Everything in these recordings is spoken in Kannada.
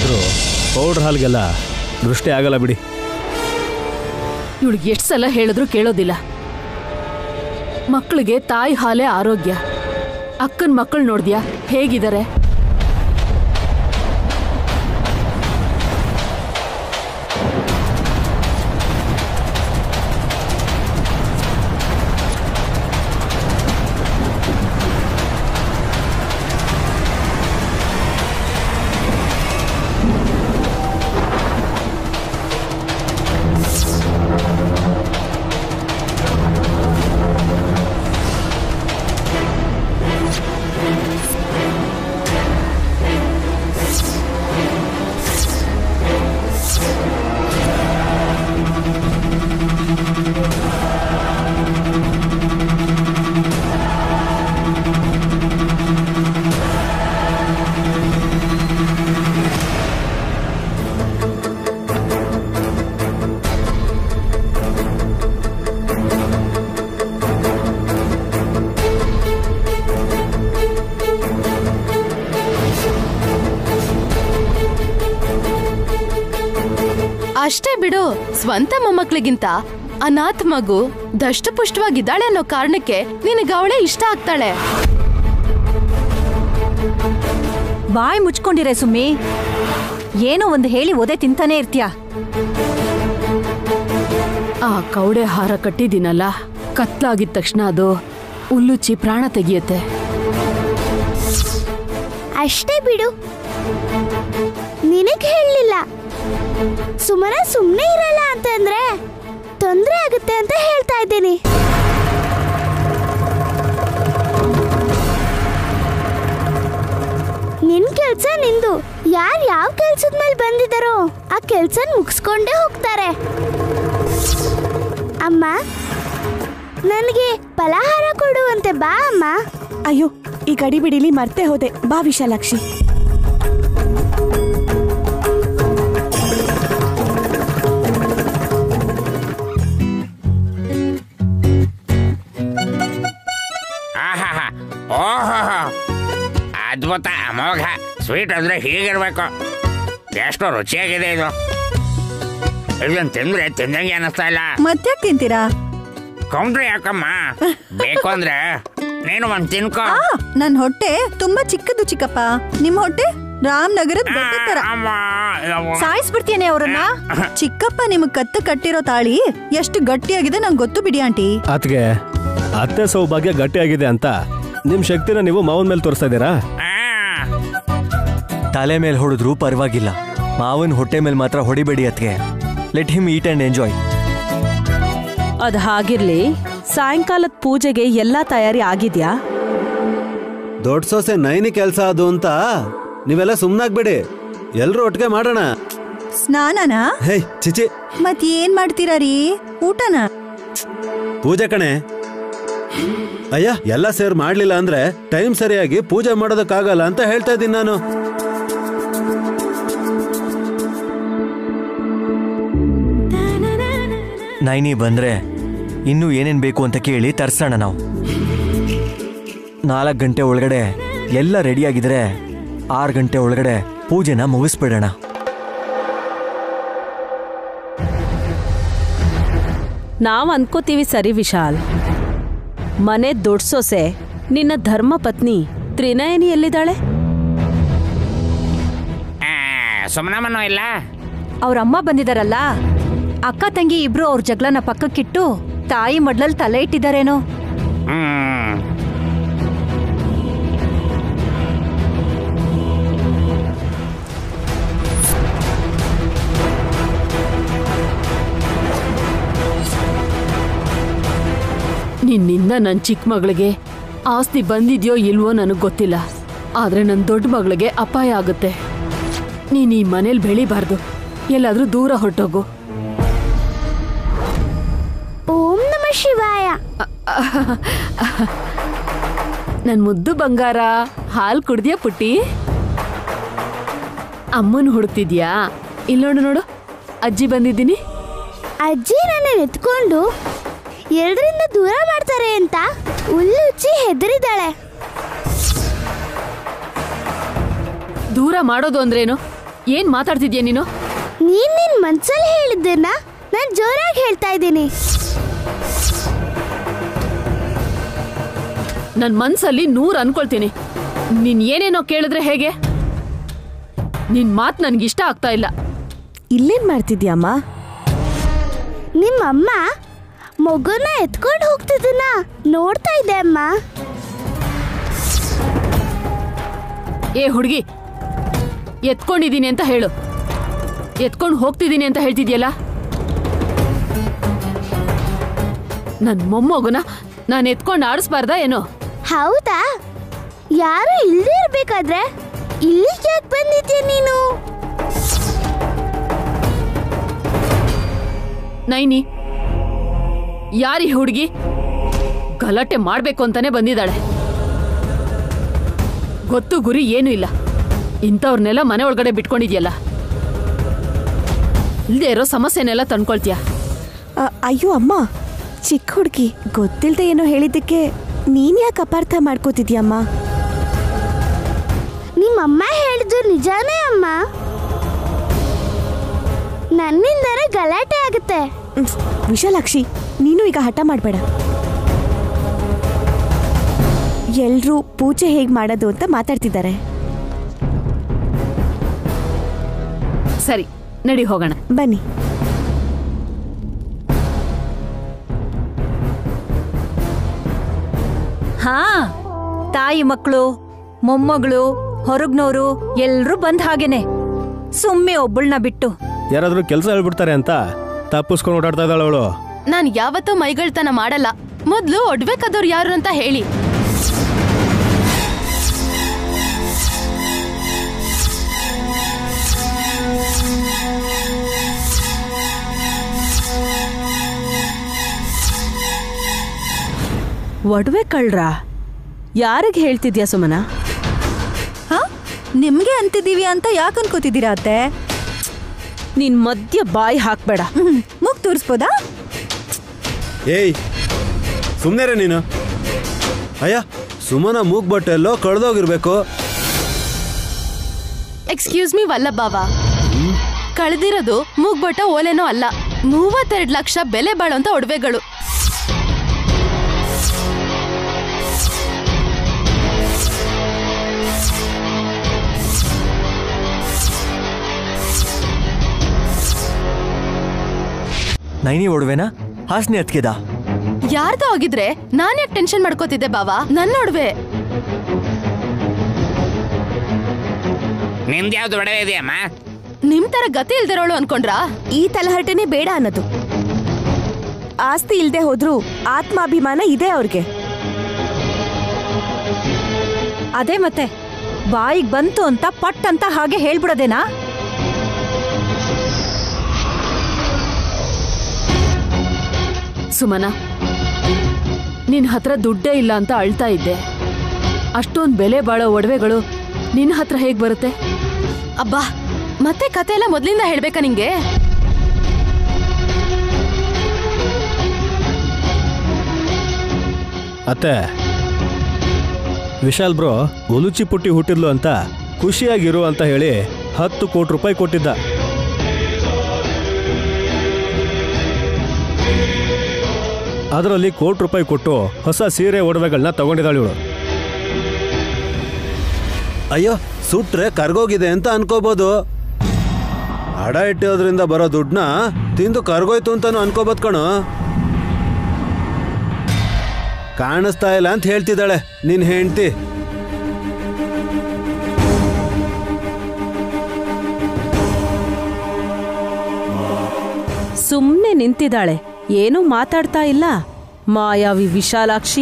ಆದರೂ ಪೌಡ್ರ್ ಹಾಲ್ಗೆಲ್ಲ ದೃಷ್ಟಿ ಆಗಲ್ಲ ಬಿಡಿ ಇವಳಿಗೆ ಎಷ್ಟು ಸಲ ಹೇಳಿದ್ರು ಕೇಳೋದಿಲ್ಲ ಮಕ್ಕಳಿಗೆ ತಾಯಿ ಹಾಲೇ ಆರೋಗ್ಯ ಅಕ್ಕನ ಮಕ್ಕಳು ನೋಡ್ದ್ಯಾ ಹೇಗಿದ್ದಾರೆ ಅಷ್ಟೇ ಬಿಡು ಸ್ವಂತ ಮೊಮ್ಮಕ್ಳಿಗಿಂತ ಅನಾಥ ಮಗು ದಷ್ಟಪುಷ್ಟವಾಗಿದ್ದಾಳೆ ಅನ್ನೋ ಕಾರಣಕ್ಕೆ ನಿನಗೆ ಅವಳೇ ಇಷ್ಟ ಆಗ್ತಾಳೆ ಬಾಯ್ ಮುಚ್ಕೊಂಡಿರೆ ಸುಮ್ಮಿ ಏನೋ ಒಂದು ಹೇಳಿ ಒದೆ ತಿಂತಾನೆ ಇರ್ತೀಯ ಆ ಕೌಡೆ ಹಾರ ಕಟ್ಟಿದ್ದೀನಲ್ಲ ಕತ್ಲಾಗಿದ ತಕ್ಷಣ ಅದು ಉಲ್ಲುಚ್ಚಿ ಪ್ರಾಣ ತೆಗಿಯುತ್ತೆ ಅಷ್ಟೇ ಬಿಡು ನಿನಗ್ ಹೇಳಲಿಲ್ಲ ಸುಮನ ಸುಮ್ಮನೆ ಇರಲ್ಲ ಅಂತಂದ್ರೆ ತೊಂದರೆ ಆಗುತ್ತೆ ಅಂತ ಹೇಳ್ತಾ ಇದ್ದೀನಿ ನಿನ್ ಕೆಲ್ಸ ನಿಂದು ಯಾರು ಯಾವ ಕೆಲ್ಸದ ಮೇಲೆ ಬಂದಿದ್ದಾರೋ ಆ ಕೆಲ್ಸ ಮುಗಿಸ್ಕೊಂಡೇ ಹೋಗ್ತಾರೆ ಅಮ್ಮ ನನಗೆ ಫಲಹಾರ ಕೊಡುವಂತೆ ಬಾ ಅಮ್ಮ ಅಯ್ಯೋ ಈ ಗಡಿ ಬಿಡಿಲಿ ಮರ್ತೆ ಹೋದೆ ಬಾ ವಿಶಾಲಾಕ್ಷಿ ಆಹಾಹಾ ಓಹೋ ಅದ್ಭುತ ಅಮೋಘ ಸ್ವೀಟ್ ಅಂದ್ರೆ ಹೀಗಿರ್ಬೇಕು ಎಷ್ಟು ರುಚಿಯಾಗಿದೆ ಇದು ಇದನ್ನ ತಿಂದ್ರೆ ತಿಂದಂಗೆ ಅನ್ನಿಸ್ತಾ ಇಲ್ಲ ಮತ್ತ್ಯಾಕ್ ತಿಂತೀರಾ ಕೌಂಟ್ರಿ ಯಾಕಮ್ಮ ಬೇಕು ಅಂದ್ರೆ ನೀನು ಒಂದ್ ತಿನ್ಕೋ ಆ ನನ್ ಹೊಟ್ಟೆ ತುಂಬಾ ಚಿಕ್ಕದು ಚಿಕ್ಕಪ್ಪ ನಿಮ್ ಹೊಟ್ಟೆ ರಾಮನಗರದ ದೊಡ್ಡ ತರ ಅಮ್ಮ, ಯವ್ವ. ಸಾಯಿಸ್ಬಿಡ್ತೀನಿ ಅವ್ರನ್ನ ಚಿಕ್ಕಪ್ಪ ನಿಮಗ್ ಕತ್ತು ಕಟ್ಟಿರೋ ತಾಳಿ ಎಷ್ಟು ಗಟ್ಟಿಯಾಗಿದೆ ನಂಗೆ ಗೊತ್ತು ಬಿಡಿ ಆಂಟಿ ಆತ್ಗೆ ಅತ್ತೆ ಸೌಭಾಗ್ಯ ಗಟ್ಟಿಯಾಗಿದೆ ಅಂತ ನಿಮ್ಮ ಶಕ್ತಿನ ನೀವು ಮಾವನ ಮೇಲೆ ತೋರಿಸ್ತಾ ಇದ್ದೀರಾ ಆ, ತಲೆ ಮೇಲೆ ಹೊಡೆದ್ರು ಪರವಾಗಿಲ್ಲ ಮಾವನ್ ಹೊಟ್ಟೆ ಮೇಲೆ ಮಾತ್ರ ಹೊಡಿಬೇಡಿ ಅತ್ಗೆ let him eat and enjoy ಅದ್ ಹಾಗಿರ್ಲಿ ಸಾಯಂಕಾಲದ ಪೂಜೆಗೆ ಎಲ್ಲಾ ತಯಾರಿ ಆಗಿದ್ಯಾ ದೊಡ್ಡ ಸೊಸೆ ನೈನಿ ಕೆಲಸ ಅದು ಅಂತ ನೀವೆಲ್ಲ ಸುಮ್ಮನಾಗ್ಬೇಡಿ ಎಲ್ರೂ ಒಟ್ಟಿಗೆ ಮಾಡೋಣ ಸ್ನಾನನಾ ಹೇ ಚಿಚಿ ಮತ್ ಏನ್ ಮಾಡ್ತೀರಾ ರೀ ಊಟನ ಪೂಜೆ ಕಣೆ ಅಯ್ಯ ಎಲ್ಲ ಸೇರ್ ಮಾಡ್ಲಿಲ್ಲ ಅಂದ್ರೆ ಟೈಮ್ ಸರಿಯಾಗಿ ಪೂಜೆ ಮಾಡೋದಕ್ಕಾಗಲ್ಲ ಅಂತ ಹೇಳ್ತಾ ಇದ್ದೀನಿ ನಾನು ನೈನಿ ಬಂದ್ರೆ ಇನ್ನೂ ಏನೇನ್ ಬೇಕು ಅಂತ ಕೇಳಿ ತರ್ಸೋಣ ನಾವು ನಾಲ್ಕು ಗಂಟೆ ಒಳಗಡೆ ಎಲ್ಲ ರೆಡಿ ಆಗಿದ್ರೆ ಆರು ಗಂಟೆ ಒಳಗಡೆ ಪೂಜೆನ ಮುಗಿಸ್ಬಿಡೋಣ ನಾವ್ ಅನ್ಕೋತೀವಿ ಸರಿ ವಿಶಾಲ್ ಮನೆ ದೊಡ್ಡ ಸೊಸೆ ನಿನ್ನ ಧರ್ಮ ಪತ್ನಿ ತ್ರಿನಯನಿ ಎಲ್ಲಿದ್ದಾಳೆ ಆ, ಸುಮ್ನಮ್ಮನೂ ಇಲ್ಲ ಅವ್ರ ಅಮ್ಮ ಬಂದಿದಾರಲ್ಲ ಅಕ್ಕ ತಂಗಿ ಇಬ್ರು ಅವ್ರ ಜಗಳನ ಪಕ್ಕಕ್ಕಿಟ್ಟು ತಾಯಿ ಮಡ್ಲಲ್ಲಿ ತಲೆ ಇಟ್ಟಿದಾರೇನೋ ಹ್ಮ್ ನಿನ್ನಿಂದ ನನ್ನ ಚಿಕ್ಕ ಮಗಳಿಗೆ ಆಸ್ತಿ ಬಂದಿದ್ಯೋ ಇಲ್ವೋ ನನಗೆ ಗೊತ್ತಿಲ್ಲ ಆದ್ರೆ ನನ್ನ ದೊಡ್ಡ ಮಗಳಿಗೆ ಅಪಾಯ ಆಗುತ್ತೆ ನೀನ್ ಈ ಮನೇಲಿ ಬೆಳಿಬಾರ್ದು ಎಲ್ಲಾದ್ರೂ ದೂರ ಹೊರಟೋಗು ಓಂ ನಮ ಶಿವಾಯ ನನ್ ಮುದ್ದು ಬಂಗಾರ ಹಾಲ್ ಕುಡ್ದ್ಯಾ ಪುಟ್ಟಿ ಅಮ್ಮನ್ ಹುಡ್ತಿದ್ಯಾ ಇಲ್ಲಿ ನೋಡು ನೋಡು ಅಜ್ಜಿ ಬಂದಿದ್ದೀನಿ ಅಜ್ಜಿ ನನ್ನ ಎತ್ಕೊಂಡು ಎಲ್ರಿಂದ ದೂರ ಮಾಡ್ತಾರೆ ಅಂತ ಉಲ್ಲುಚ್ಚಿ ಹೆದರಿದಾಳೆ ದೂರ ಮಾಡೋದು ಅಂದ್ರೇನು ಏನ್ ಮಾತಾಡ್ತಿದ್ಯಾ ನೀನು ನೀನ್ ನಿನ್ ಮನ್ಸಲ್ಲಿ ಹೇಳಿದ್ದನ್ನ ನಾನ್ ಜೋರಾಗಿ ಹೇಳ್ತಾ ಇದ್ದೀನಿ ನನ್ ಮನ್ಸಲ್ಲಿ ನೂರ್ ಅನ್ಕೊಳ್ತೀನಿ ನೀನ್ ಏನೇನೋ ಕೇಳಿದ್ರೆ ಹೇಗೆ ನಿನ್ ಮಾತ್ ನನ್ಗೆ ಇಷ್ಟ ಆಗ್ತಾ ಇಲ್ಲ ಇಲ್ಲೇನ್ ಮಾಡ್ತಿದ್ಯಮ್ಮ ನಿಮ್ಮಮ್ಮ ಮಗುನ ಎತ್ಕೊಂಡು ಹೋಗ್ತಿದ್ದನ್ನ ನೋಡ್ತಾ ಇದ್ದೆ ಅಮ್ಮ ಏ ಹುಡುಗಿ ಎತ್ಕೊಂಡಿದೀನಿ ಅಂತ ಹೇಳು ಎತ್ಕೊಂಡು ಹೋಗ್ತಿದ್ದೀನಿ ಅಂತ ಹೇಳ್ತಿದ್ಯಲ್ಲ ನನ್ ಮೊಮ್ಮಗುನ ನಾನು ಎತ್ಕೊಂಡು ಆಡಿಸ್ಬಾರ್ದಾ ಏನೋ ಹೌದಾ ಯಾರು ಇಲ್ಲದೆ ಇರ್ಬೇಕಾದ್ರೆ ಇಲ್ಲಿಗೆ ಯಾಕೆ ಬಂದಿದ್ಯಾ ನೀನು ನೈನಿ ಯಾರಿ ಹುಡುಗಿ ಗಲಾಟೆ ಮಾಡ್ಬೇಕು ಅಂತಾನೆ ಬಂದಿದ್ದಾಳೆ ಗೊತ್ತು ಗುರಿ ಏನೂ ಇಲ್ಲ ಇಂಥವ್ರನ್ನೆಲ್ಲ ಮನೆ ಒಳಗಡೆ ಬಿಟ್ಕೊಂಡಿದ್ಯಲ್ಲ ಇಲ್ದೇ ಇರೋ ಸಮಸ್ಯೆನೆಲ್ಲ ತಂದ್ಕೊಳ್ತೀಯ ಅ, ಅಯ್ಯೋ ಅಮ್ಮ ಚಿಕ್ಕ ಹುಡುಗಿ ಗೊತ್ತಿಲ್ದೆ ಏನೋ ಹೇಳಿದ್ದಕ್ಕೆ ನೀನ್ ಯಾಕೆ ಅಪಾರ್ಥ ಮಾಡ್ಕೋತಿದ್ಯಮ್ಮ ನಿಮ್ಮಮ್ಮ ಹೇಳಿದ್ದು ನಿಜಾನೇ ಅಮ್ಮ ನನ್ನಿಂದನೇ ಗಲಾಟೆ ಆಗುತ್ತೆ ಹ್ಮ್, ವಿಶಾಲಾಕ್ಷಿ ನೀನು ಈಗ ಹಠ ಮಾಡಬೇಡ ಎಲ್ರೂ ಪೂಜೆ ಹೇಗ್ ಮಾಡೋದು ಅಂತ ಮಾತಾಡ್ತಿದ್ದಾರೆ ಸರಿ ನಡಿ ಹೋಗೋಣ ಬನ್ನಿ ಹಾ ತಾಯಿ ಮಕ್ಕಳು ಮೊಮ್ಮಗಳು ಹೊರಗ್ನೋರು ಎಲ್ರೂ ಬಂದ್ ಹಾಗೇನೆ ಸುಮ್ಮನೆ ಒಬ್ಬಳನ್ನ ಬಿಟ್ಟು ಯಾರಾದ್ರೂ ಕೆಲಸ ಹೇಳ್ಬಿಡ್ತಾರೆ ಅಂತ ತಪ್ಪಿಸ್ಕೊಂಡು ಓಡಾಡ್ತಾ ಇದ್ದಾಳೆ ಅವಳು ನಾನ್ ಯಾವತ್ತೂ ಮೈಗಳ್ತನ ಮಾಡಲ್ಲ ಮೊದ್ಲು ಒಡ್ಬೇಕಾದವ್ರು ಯಾರು ಅಂತ ಹೇಳಿ ಒಡವೆ ಕಳ್ರ ಯಾರಿಗೆ ಹೇಳ್ತಿದ್ಯಾ ಸುಮನ ಹಾ ನಿಮ್ಗೆ ಅಂತಿದೀವಿ ಅಂತ ಯಾಕೆ ಅನ್ಕೋತಿದ್ದೀರಾ ಅತ್ತೆ ನಿನ್ ಮಧ್ಯ ಬಾಯಿ ಹಾಕ್ಬೇಡ ಹ್ಮ್ ಮುಗ್ ತೋರಿಸ್ಬೋದಾ ಏಯ್ ಸುಮ್ಮನೆ ನೀನು ಅಯ್ಯ ಸುಮನ ಮೂಗ್ ಬಟ್ಟೆಲ್ಲೋ ಕಳ್ದೋಗಿರ್ಬೇಕು ಎಕ್ಸ್ಕ್ಯೂಸ್ ಮಿ ವಲ್ಲಭಾವ ಕಳೆದಿರೋದು ಮೂಗ್ಬೊಟ್ಟ ಓಲೆನೋ ಅಲ್ಲ ಮೂವತ್ತೆರಡು ಲಕ್ಷ ಬೆಲೆ ಬಾಳೋಂತ ಒಡವೆಗಳು ನೈನಿ ಒಡವೆನ ಹಾಸ್ನಿ ಅತ್ಕೆದ ಯಾರ್ದೋ ಆಗಿದ್ರೆ ನಾನ್ ಯಾಕೆ ಟೆನ್ಷನ್ ಮಾಡ್ಕೋತಿದ್ದೆ ಬಾವ ನನ್ನ ಒಡವೆ ನಿಮ್ದ್ಯಾವ್ದು ಒಡವೆ ಇದೆಯಮ್ಮ ನಿಮ್ ತರ ಗತಿ ಇಲ್ದಿರೋಳು ಅನ್ಕೊಂಡ್ರಾ ಈ ತಲಹರಟೆನೆ ಬೇಡ ಅನ್ನೋದು ಆಸ್ತಿ ಇಲ್ದೆ ಹೋದ್ರೂ ಆತ್ಮಾಭಿಮಾನ ಇದೆ ಅವ್ರಿಗೆ ಅದೇ ಮತ್ತೆ ಬಾಯಿಗೆ ಬಂತು ಅಂತ ಪಟ್ ಅಂತ ಹಾಗೆ ಹೇಳ್ಬಿಡೋದೇನಾ ಸುಮನ ನಿನ್ ಹತ್ರ ದುಡ್ಡೇ ಇಲ್ಲ ಅಂತ ಅಳ್ತಾ ಇದ್ದೆ ಅಷ್ಟೊಂದ್ ಬೆಲೆ ಬಾಳೋ ಒಡವೆಗಳು ನಿನ್ ಹತ್ರ ಹೇಗ್ ಬರುತ್ತೆ ಅಬ್ಬಾ ಮತ್ತೆ ಕತೆ ಎಲ್ಲ ಮೊದ್ಲಿಂದ ಹೇಳ್ಬೇಕಾ ನಿಂಗೆ ಅತ್ತೆ ವಿಶಾಲ್ ಬ್ರೋ ಒಲುಚಿ ಪುಟ್ಟಿ ಹುಟ್ಟಿದ್ಲು ಅಂತ ಖುಷಿಯಾಗಿರು ಅಂತ ಹೇಳಿ ಹತ್ತು ಕೋಟಿ ರೂಪಾಯಿ ಕೊಟ್ಟಿದ್ದ ಅದರಲ್ಲಿ ಕೋಟಿ ರೂಪಾಯಿ ಕೊಟ್ಟು ಹೊಸ ಸೀರೆ ಒಡವೆಗಳನ್ನ ತಗೊಂಡಿದ್ದಾಳೆ ಇವಳು ಅಯ್ಯೋ ಸುಟ್ರೆ ಕರ್ಗೋಗಿದೆ ಅಂತ ಅನ್ಕೋಬೋದು ಹಡ ಇಟ್ಟಿರೋದ್ರಿಂದ ಬರೋ ದುಡ್ಡನ್ನ ತಿಂದು ಕರ್ಗೋಯ್ತು ಅಂತಾನು ಅನ್ಕೋಬೋದು ಕಣೋ ಕಾಣಿಸ್ತಾ ಇಲ್ಲ ಅಂತ ಹೇಳ್ತಿದ್ದಾಳೆ ನಿನ್ ಹೆಂಡ್ತಿ ಸುಮ್ನೆ ನಿಂತಿದ್ದಾಳೆ ಏನೂ ಮಾತಾಡ್ತಾ ಇಲ್ಲ ಮಾಯಾವಿ ವಿಶಾಲಾಕ್ಷಿ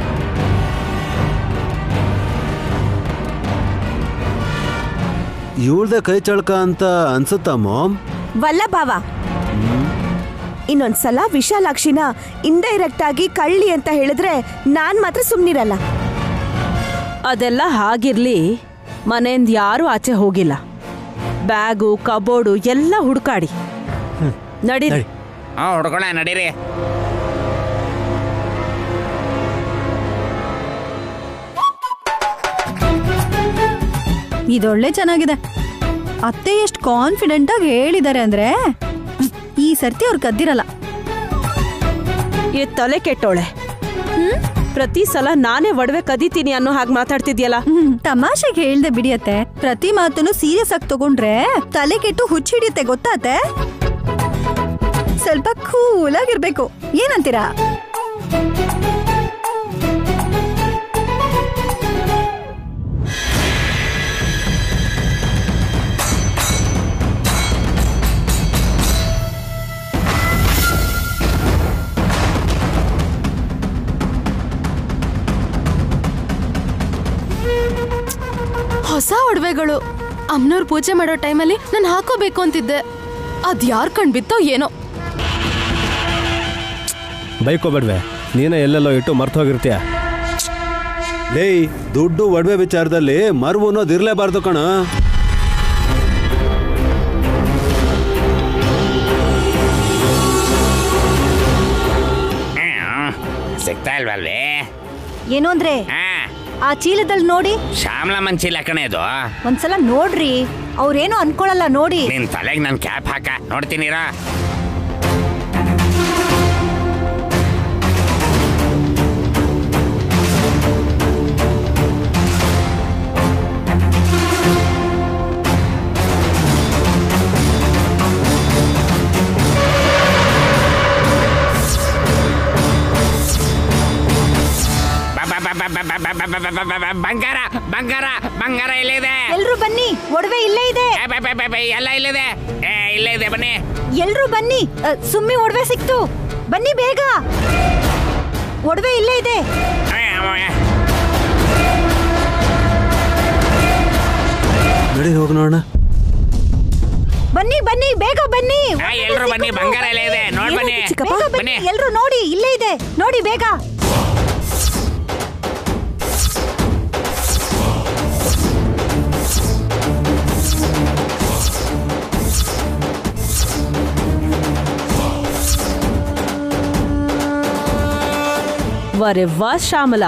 ಇವಳ್ದೆ ಕೈ ಚಳಕ ಅಂತ ಅನ್ಸುತ್ತಾ ಮಾಮ್ ವಲ್ಲಭಾವ ಇನ್ನೊಂದ್ಸಲ ವಿಶಾಲಾಕ್ಷಿನ ಇಂಡೈರೆಕ್ಟ್ ಆಗಿ ಕಳ್ಳಿ ಅಂತ ಹೇಳಿದ್ರೆ ನಾನ್ ಮಾತ್ರ ಸುಮ್ನಿರಲ್ಲ ಅದೆಲ್ಲ ಹಾಗಿರ್ಲಿ ಮನೆಯಿಂದ ಯಾರೂ ಆಚೆ ಹೋಗಿಲ್ಲ ಬ್ಯಾಗು ಕಬೋರ್ಡು ಎಲ್ಲ ಹುಡುಕಾಡಿ ನಡಿ ನಡಿ. ಹ್ಞೂ ಹುಡ್ಕೊಳ ನಡೀರಿ ಇದೊಳ್ಳೆ ಚೆನ್ನಾಗಿದೆ ಅತ್ತೆ ಎಷ್ಟು ಕಾನ್ಫಿಡೆಂಟ್ ಆಗಿ ಹೇಳಿದ್ದಾರೆ ಅಂದ್ರೆ ಹ್ಮ್, ಈ ಸರ್ತಿ ಅವ್ರು ಕದ್ದಿರಲ್ಲ ಈ ತಲೆ ಕೆಟ್ಟೋಳೆ ಪ್ರತಿ ಸಲ ನಾನೇ ಒಡವೆ ಕದೀತೀನಿ ಅನ್ನೋ ಹಾಗೆ ಮಾತಾಡ್ತಿದ್ಯಲ್ಲ ಹ್ಮ್, ತಮಾಷೆಗೆ ಹೇಳ್ದೆ ಬಿಡಿಯತ್ತೆ ಪ್ರತಿ ಮಾತನ್ನು ಸೀರಿಯಸ್ ಆಗಿ ತಗೊಂಡ್ರೆ ತಲೆ ಕೆಟ್ಟು ಹುಚ್ಚಿಡಿಯುತ್ತೆ ಗೊತ್ತಾತೆ ಸ್ವಲ್ಪ ಕೂಲ್ ಆಗಿರ್ಬೇಕು ಏನಂತೀರಾ ಹೊಸ ಒಡವೆಗಳು ಅಮ್ಮನವ್ರ ಪೂಜೆ ಮಾಡೋ ಟೈಮಲ್ಲಿ ನಾನು ಹಾಕೋಬೇಕು ಅಂತಿದ್ದೆ ಅದ್ ಯಾರ್ ಕಣ್ ಬಿತ್ತೋ ಏನೋ ಬೈಕೋಬೇಡ್ವೆ ನೀನೇ ಎಲ್ಲೆಲ್ಲೋ ಇಟ್ಟು ಮರ್ತು ಹೋಗಿರ್ತೀಯ ಲೇಯ್ ದುಡ್ಡು ಒಡವೆ ವಿಚಾರದಲ್ಲಿ ಮರ್ವು ಅನ್ನೋದು ಇರ್ಲೇಬಾರ್ದು ಕಣ ಹ್ಮ್. ಸಿಗ್ತಾ ಇಲ್ವಲ್ವೇ ಏನು ಅಂದ್ರೆ ಹಾ ಆ ಚೀಲದಲ್ಲಿ ನೋಡಿ ಶ್ಯಾಮ್ಲಾ ಮಂಚಿಲ್ಲ ಕಣೆ ಇದು ಒಂದ್ಸಲ ನೋಡ್ರಿ ಅವ್ರೇನು ಅನ್ಕೊಳಲ್ಲ ನೋಡಿ ನಿನ್ ತಲೆಗೆ ನನ್ ಕ್ಯಾಪ್ ಹಾಕ ನೋಡ್ತೀನಿರಾ ಬ- ಬ- ಬ- ಬ- ಬ- ಬ- ಬ- ಬ- ಬ- ಬ- ಬ- ಬಂಗಾರ ಬಂಗಾರ ಬಂಗಾರ ಇಲ್ಲಿದೆ ಎಲ್ರು ಬನ್ನಿ ಒಡವೆ ಇಲ್ಲೇ ಇದೆ ಏ, ಬ- ಬ- ಬ- ಬ- ಎಲ್ಲ ಇಲ್ಲಿದೆ ಏ ಇಲ್ಲೇ ಇದೆ ಬನ್ನಿ ಎಲ್ರು ಬನ್ನಿ ಅ, ಸುಮ್ಮಿ ಒಡವೆ ಸಿಕ್ತು ಬನ್ನಿ ಬೇಗ ಒಡವೆ ಇಲ್ಲೇ ಇದೆ ಏ, ಅವ- ಏ. ನಡಿ ಹೋಗ್ ನೋಡೋಣ ಬನ್ನಿ ಬನ್ನಿ ಬೇಗ ಬನ್ನಿ ಆ, ಎಲ್ರು ಬನ್ನಿ ಬಂಗಾರ ಎಲ್ಲ ಇದೆ ನೋಡ್ ಬನ್ನಿ ಬೇಗ ಬನ್ನಿ ಬನ್ನಿ ಎಲ್ರು ನೋಡಿ ಇಲ್ಲೇ ಇದೆ ನೋಡಿ ಬೇಗ ವರೆ ವಾ ಶ್ಯಾಮಲ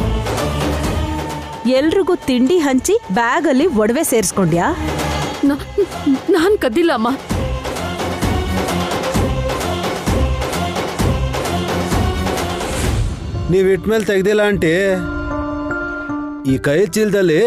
ಎಲ್ರಿಗೂ ತಿಂಡಿ ಹಂಚಿ ಬ್ಯಾಗಲ್ಲಿ ಒಡವೆ ಸೇರಿಸ್ಕೊಂಡ್ಯಾ ನಾ- ನಾನ್ ಕದ್ದಿಲ್ಲ ಅಮ್ಮ ನೀವ್ ಇಟ್ಮೇಲೆ ತೆಗ್ದಿಲ್ಲ ಆಂಟಿ ಈ ಕೈ ಚೀಲದಲ್ಲಿ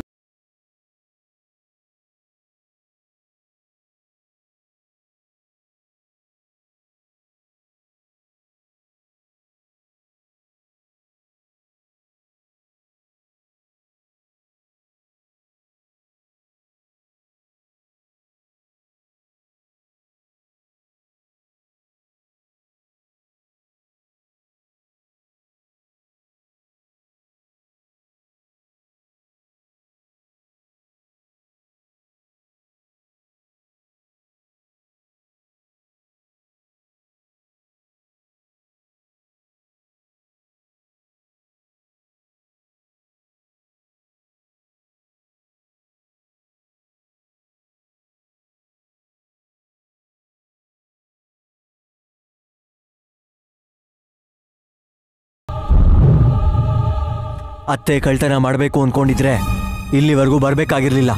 ಅತ್ತೆ ಕಳ್ತನ ಮಾಡಬೇಕು ಅನ್ಕೊಂಡಿದ್ರೆ ಇಲ್ಲಿವರೆಗೂ ಬರ್ಬೇಕಾಗಿರ್ಲಿಲ್ಲ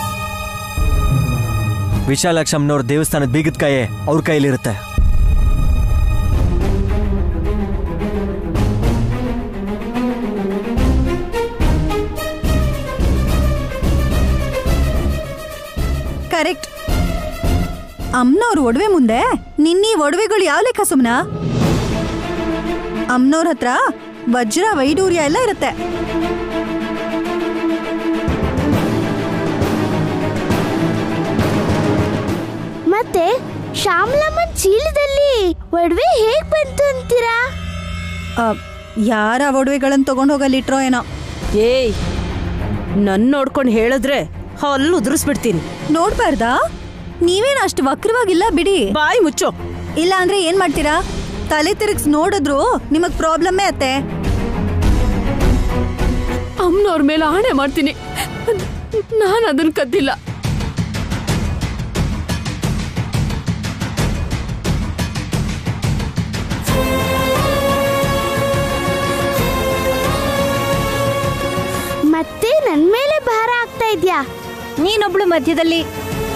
ವಿಶಾಲಾಕ್ಷಮ್ಮನವ್ರ ದೇವಸ್ಥಾನದ ಬೀಗದ ಕಾಯೇ ಅವ್ರ ಕೈಲಿರುತ್ತೆ ಕರೆಕ್ಟ್ ಅಮ್ಮನವ್ರ ಒಡವೆ ಮುಂದೆ ನಿನ್ನೀ ಒಡವೆಗಳು ಯಾವ ಲೆಕ್ಕ ಸುಮ್ನ ಅಮ್ಮನವ್ರ ಹತ್ರ ವಜ್ರ ವೈಡೂರ್ಯ ಎಲ್ಲ ಇರುತ್ತೆ ಮತ್ತೆ ಶ್ಯಾಮಲಮ್ಮನ್ ಚೀಲದಲ್ಲಿ ಒಡವೆ ಹೇಗ್ ಬಂತು ಅಂತೀರಾ ಆ, ಯಾರ ಒಡವೆಗಳನ್ನ ತಗೊಂಡು ಹೋಗಲ್ಲಿಟ್ರೋ ಏನೋ ಏಯ್ ನನ್ ನೋಡ್ಕೊಂಡು ಹೇಳಿದ್ರೆ ಹಲ್ಲು ಉದುರಿಸ್ಬಿಡ್ತೀನಿ ನೋಡ್ಬಾರ್ದಾ ನೀವೇನು ಅಷ್ಟು ವಕ್ರವಾಗಿಲ್ಲ ಬಿಡಿ ಬಾಯಿ ಮುಚ್ಚೋ ಇಲ್ಲ ಅಂದ್ರೆ ಏನ್ ಮಾಡ್ತೀರಾ ತಲೆ ತಿರುಗಿಸ್ ನೋಡಿದ್ರು ನಿಮಗ್ ಪ್ರಾಬ್ಲಮ್ಮೇ ಅತ್ತೆ ಅಮ್ಮನವ್ರ ಮೇಲೆ ಆಣೆ ಮಾಡ್ತೀನಿ ನಾನು ಅದನ್ನ ಕದ್ದಿಲ್ಲ ಮತ್ತೆ ನನ್ ಮೇಲೆ ಭಾರ ಆಗ್ತಾ ಇದ್ಯಾ ನೀನೊಬ್ಳು ಮಧ್ಯದಲ್ಲಿ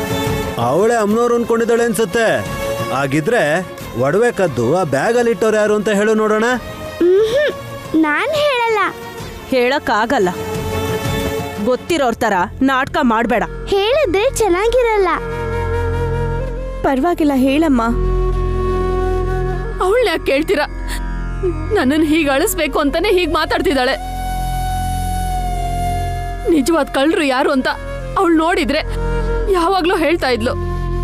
ಅವಳೇ ಅಮ್ಮನವ್ರು ಅನ್ಕೊಂಡಿದ್ದಾಳೆ ಅನ್ಸುತ್ತೆ ಆಗಿದ್ರೆ ಒಡವೆ ಕದ್ದು ಆ ಬ್ಯಾಗಲ್ಲಿ ಇಟ್ಟವ್ರು ಯಾರು ಅಂತ ಹೇಳು ನೋಡೋಣ ನಾನ್ ಹೇಳಲ್ಲ ಹೇಳಕ್ಕಾಗಲ್ಲ ಗೊತ್ತಿರೋರ್ ತರ ನಾಟಕ ಮಾಡ್ಬೇಡ ಹೇಳಿದ್ರೆ ಚೆನ್ನಾಗಿರಲ್ಲ ಪರವಾಗಿಲ್ಲ ಹೇಳಮ್ಮ ಅವಳನ್ನ ಯಾಕೆ ಕೇಳ್ತೀರಾ ನನ್ನನ್ನು ಹೀಗೆ ಅಳಿಸ್ಬೇಕು ಅಂತಾನೆ ಹೀಗೆ ಮಾತಾಡ್ತಿದ್ದಾಳೆ ನಿಜವಾದ ಕಳ್ರು ಯಾರು ಅಂತ ಅವಳು ನೋಡಿದ್ರೆ ಯಾವಾಗ್ಲೂ ಹೇಳ್ತಾ ಇದ್ಲು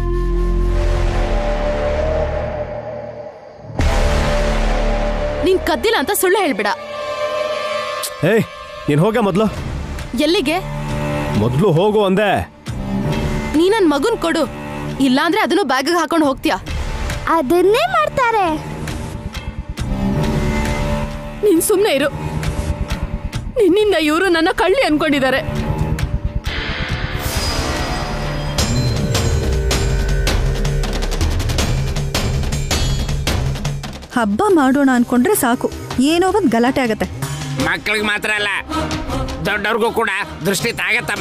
ನೀನ್ ಕದ್ದಿಲ್ಲ ಅಂತ ಸುಳ್ಳು ಹೇಳ್ಬೇಡ ಏಯ್ ನೀನು ಹೋಗ ಮೊದಲು ಎಲ್ಲಿಗೆ ಮೊದಲು ಹೋಗು ಅಂದೆ ನೀ ನನ್ ಮಗುನ್ ಕೊಡು ಇಲ್ಲಾಂದ್ರೆ ಅದನ್ನು ಬ್ಯಾಗ್ ಹಾಕೊಂಡು ಹೋಗ್ತೀಯಾ ಅದನ್ನೇ ಮಾಡ್ತಾರೆ ನೀನ್ ಸುಮ್ಮನೆ ಇರು ನಿನ್ನಿಂದ ಇವರು ನನ್ನ ಕಳ್ಳಿ ಅನ್ಕೊಂಡಿದ್ದಾರೆ ಹಬ್ಬ ಮಾಡೋಣ ಅನ್ಕೊಂಡ್ರೆ ಸಾಕು ಏನೋ ಒಂದು ಗಲಾಟೆ ಆಗತ್ತೆ ಮಕ್ಕಳಿಗೆ ಮಾತ್ರ ಅಲ್ಲ ದೊಡ್ಡವ್ರಿಗೂ ಕೂಡ ದೃಷ್ಟಿ ತಾಗತ್ತಮ್ಮ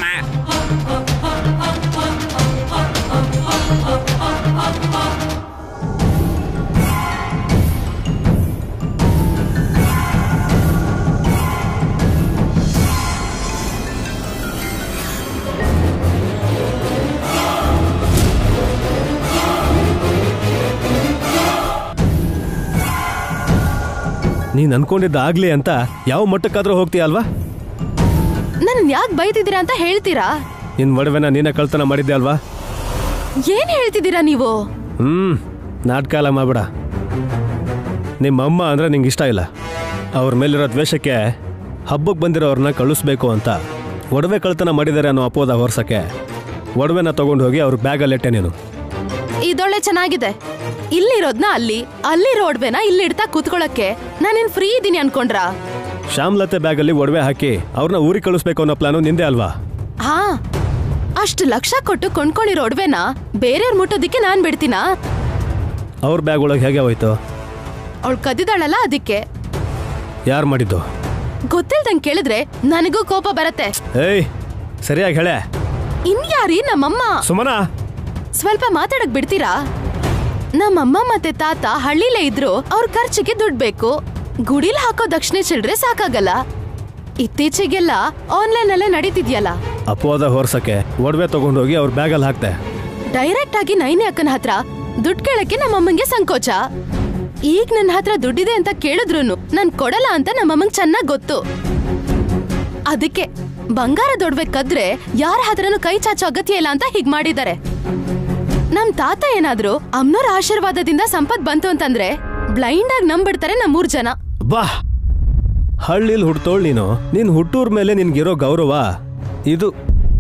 ನೀನು ಅನ್ಕೊಂಡಿದ್ದಾಗ್ಲಿ ಅಂತ ಯಾವ ಮಟ್ಟಕ್ಕಾದ್ರೂ ಹೋಗ್ತೀಯ ಅಲ್ವಾ ನನ್ ಯಾಕೆ ಬೈತಿದ್ದೀರಾ ಅಂತ ಹೇಳ್ತೀರಾ ನಿನ್ನ ಒಡವೆನ ನೀನೇ ಕಳ್ತನ ಮಾಡಿದ್ದೆ ಅಲ್ವಾ ಏನ್ ಹೇಳ್ತಿದ್ದೀರಾ ನೀವು ಹ್ಮ್ ನಾಟಕ ಎಲ್ಲ ಮಾಡ್ಬೇಡ ನಿಮ್ಮ ಅಮ್ಮ ಅಂದ್ರೆ ನಿಂಗೆ ಇಷ್ಟ ಇಲ್ಲ ಅವ್ರ ಮೇಲಿರೋ ದ್ವೇಷಕ್ಕೆ ಹಬ್ಬಕ್ಕೆ ಬಂದಿರೋರನ್ನ ಕಳಿಸ್ಬೇಕು ಅಂತ ಒಡವೆ ಕಳ್ತನ ಮಾಡಿದ್ದಾರೆ ಅನ್ನೋ ಅಪೋದ ಹೊರ್ಸಕ್ಕೆ ಒಡವೆನ ತಗೊಂಡು ಹೋಗಿ ಅವ್ರ ಬ್ಯಾಗಲ್ಲಿಟ್ಟೆ ನೀನು ಇದೊಳ್ಳೆ ಚೆನ್ನಾಗಿದೆ ಇಲ್ಲಿರೋದ್ನ ಅಲ್ಲಿ ಅಲ್ಲಿರೋ ಒಡ್ವೆನ ಇಲ್ಲಿಡ್ತಾ ಕೂತ್ಕೊಳಕ್ಕೆ ನಾನೇನ್ ಫ್ರೀ ಇದೀನಿ ಅನ್ಕೊಂಡ್ರಾ ಶ್ಯಾಮ್ಲತೆ ಬ್ಯಾಗಲ್ಲಿ ಒಡವೆ ಹಾಕಿ ಅವ್ರನ್ನ ಊರಿಗೆ ಕಳಿಸ್ಬೇಕು ಅನ್ನೋ ಪ್ಲಾನು ನಿಂದೆ ಅಲ್ವಾ ಹಾ ಅಷ್ಟು ಲಕ್ಷ ಕೊಟ್ಟು ಕೊಂಡ್ಕೊಂಡಿರೋ ಒಡ್ವೆನ ಬೇರೆಯವ್ರ ಮುಟ್ಟೋದಿಕ್ಕೆ ನಾನ್ ಬಿಡ್ತೀನಾ ಅವ್ರ ಬ್ಯಾಗ್ ಒಳಗೆ ಹೇಗೆ ಹೋಯ್ತು ಅವಳು ಕದ್ದಿದಾಳಲ್ಲ ಅದಕ್ಕೆ ಯಾರು ಮಾಡಿದ್ದು ಗೊತ್ತಿಲ್ದಂಗ್ ಕೇಳಿದ್ರೆ ನನಗೂ ಕೋಪ ಬರತ್ತೆ ಏಯ್ ಸರಿಯಾಗಿ ಹೇಳೆ ಇನ್ಯಾರಿ ನಮ್ಮಮ್ಮ ಸುಮನ ಸ್ವಲ್ಪ ಮಾತಾಡಕ್ ಬಿಡ್ತೀರಾ ನಮ್ಮಮ್ಮ ಮತ್ತೆ ತಾತ ಹಳ್ಳಿಲೇ ಇದ್ರು ಅವ್ರ ಖರ್ಚಿಗೆ ದುಡ್ಡು ಬೇಕು ಗುಡಿಲ್ ಹಾಕೋ ದಕ್ಷಿಣೆ ಚಿಲ್ಡ್ರೆ ಸಾಕಾಗಲ್ಲ ಇತ್ತೀಚೆಗೆಲ್ಲ ಆನ್ಲೈನ್ ಅಲ್ಲೇ ನಡೀತಿದ್ಯಲ್ಲ ಅಪೋದ ಹೊರ್ಸಕ್ಕೆ ಒಡವೆ ತಗೊಂಡೋಗಿ ಅವ್ರ ಬ್ಯಾಗಲ್ಲಿ ಹಾಕ್ದೆ ಡೈರೆಕ್ಟ್ ಆಗಿ ನೈನಿ ಅಕ್ಕನ ಹತ್ರ ದುಡ್ಡು ಕೇಳಕ್ಕೆ ನಮ್ಮಮ್ಮಂಗೆ ಸಂಕೋಚ ಈಗ ನನ್ನ ಹತ್ರ ದುಡ್ಡಿದೆ ಅಂತ ಕೇಳಿದ್ರುನು ನಾನ್ ಕೊಡಲ್ಲ ಅಂತ ನಮ್ಮಮ್ಮಂಗ್ ಚೆನ್ನಾಗ್ ಗೊತ್ತು ಅದಕ್ಕೆ ಬಂಗಾರ ದೊಡ್ವೆ ಕದ್ರೆ ಯಾರ ಹತ್ರನೂ ಕೈ ಚಾಚೋ ಅಗತ್ಯ ಇಲ್ಲ ಅಂತ ಹೀಗ್ ಮಾಡಿದ್ದಾರೆ ನಮ್ ತಾತ ಏನಾದ್ರು ಅಮ್ನೋರ್ ಆಶೀರ್ವಾದದಿಂದ ಸಂಪತ್ ಬಂತು ಅಂತಂದ್ರೆ ಬ್ಲೈಂಡ್ ಆಗಿ ನಂಬಿಡ್ತಾರೆ ನಮ್ಮೂರ್ ಜನ ಬಾ ಹಳ್ಳಿಲ್ ಹುಡ್ತೋಳ್ ನೀನು ನಿನ್ ಹುಟ್ಟೂರ್ ಮೇಲೆ ನಿನ್ಗಿರೋ ಗೌರವ ಇದು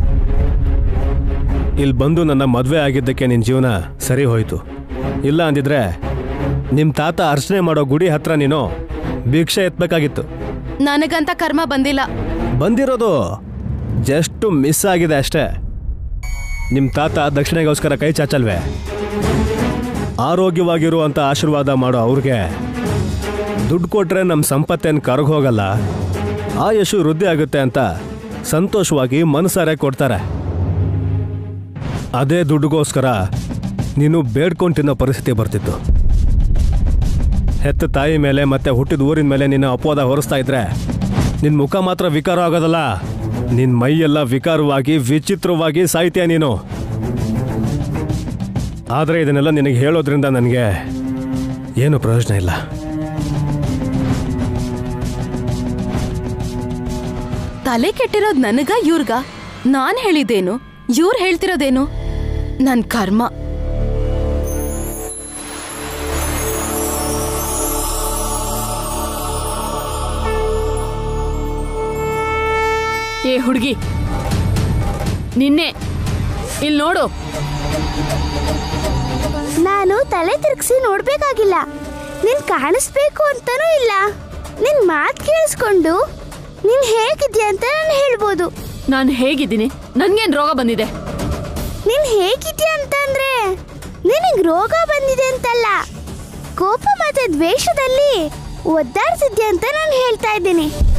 ಇಲ್ಲಿ ಬಂದು ನನ್ನ ಮದ್ವೆ ಆಗಿದ್ದಕ್ಕೆ ನಿನ್ ಜೀವನ ಸರಿ ಹೋಯ್ತು ಇಲ್ಲ ಅಂದಿದ್ರೆ ನಿಮ್ ತಾತ ಅರ್ಚನೆ ಮಾಡೋ ಗುಡಿ ಹತ್ರ ನೀನು ಭಿಕ್ಷೆ ಎತ್ಬೇಕಾಗಿತ್ತು ನನಗಂತ ಕರ್ಮ ಬಂದಿಲ್ಲ ಬಂದಿರೋದು ಜಸ್ಟ್ ಮಿಸ್ ಆಗಿದೆ ಅಷ್ಟೇ ನಿಮ್ ತಾತ ದಕ್ಷಿಣೆಗೋಸ್ಕರ ಕೈ ಚಾಚಲ್ವೇ ಆರೋಗ್ಯವಾಗಿರುವಂತ ಆಶೀರ್ವಾದ ಮಾಡೋ ಅವ್ರಿಗೆ ದುಡ್ಡು ಕೊಟ್ರೆ ನಮ್ಮ ಸಂಪತ್ತೇನು ಕರಗ್ ಹೋಗಲ್ಲ ಆಯಸ್ಸು ವೃದ್ಧಿ ಆಗುತ್ತೆ ಅಂತ ಸಂತೋಷವಾಗಿ ಮನಸಾರೆ ಕೊಡ್ತಾರೆ ಅದೇ ದುಡ್ಡುಗೋಸ್ಕರ ನೀನು ಬೇಡ್ಕೊಂಡು ತಿನ್ನೋ ಪರಿಸ್ಥಿತಿ ಬರ್ತಿತ್ತು ಹೆತ್ತ ತಾಯಿ ಮೇಲೆ ಮತ್ತೆ ಹುಟ್ಟಿದ ಊರಿನ ಮೇಲೆ ನಿನ್ನ ಅಪವಾದ ಹೊರಿಸ್ತಾ ಇದ್ರೆ ನಿನ್ನ ಮುಖ ಮಾತ್ರ ವಿಕಾರ ಆಗೋದಲ್ಲ ನಿನ್ನ ಮೈಯೆಲ್ಲ ವಿಕಾರವಾಗಿ ವಿಚಿತ್ರವಾಗಿ ಸಾಯ್ತೀಯ ನೀನು ಆದರೆ ಇದನ್ನೆಲ್ಲ ನಿನಗೆ ಹೇಳೋದ್ರಿಂದ ನನಗೆ ಏನು ಪ್ರಯೋಜನ ಇಲ್ಲ ತಲೆ ಕೆಟ್ಟಿರೋದ್ ನನಗ ಇವ್ರ್ಗ ನಾನ್ ಹೇಳಿದ್ದೇನು ಇವ್ರ್ ಹೇಳ್ತಿರೋದೇನು ನನ್ ಕರ್ಮ ಏ ಹುಡುಗಿ ನಿನ್ನೆ ಇಲ್ಲಿ ನೋಡು ನಾನು ತಲೆ ತಿರುಗಿಸಿ ನೋಡ್ಬೇಕಾಗಿಲ್ಲ ನೀನ್ ಕಾಣಿಸ್ಬೇಕು ಅಂತಾನೂ ಇಲ್ಲ ನಿನ್ ಮಾತ್ ಕೇಳಿಸ್ಕೊಂಡು ನೀನ್ ಹೇಗಿದ್ಯಾ ಅಂತ ನಾನು ಹೇಳ್ಬೋದು ನಾನು ಹೇಗಿದ್ದೀನಿ ನನ್ಗೇನ್ ರೋಗ ಬಂದಿದೆ ನೀನ್ ಹೇಗಿದ್ಯಾ ಅಂತಂದ್ರೆ ನಿನಗ್ ರೋಗ ಬಂದಿದೆ ಅಂತಲ್ಲ ಕೋಪ ಮತ್ತೆ ದ್ವೇಷದಲ್ಲಿ ಒದ್ದಾಡ್ತಿದ್ಯಾ ಅಂತ ನಾನು ಹೇಳ್ತಾ ಇದ್ದೀನಿ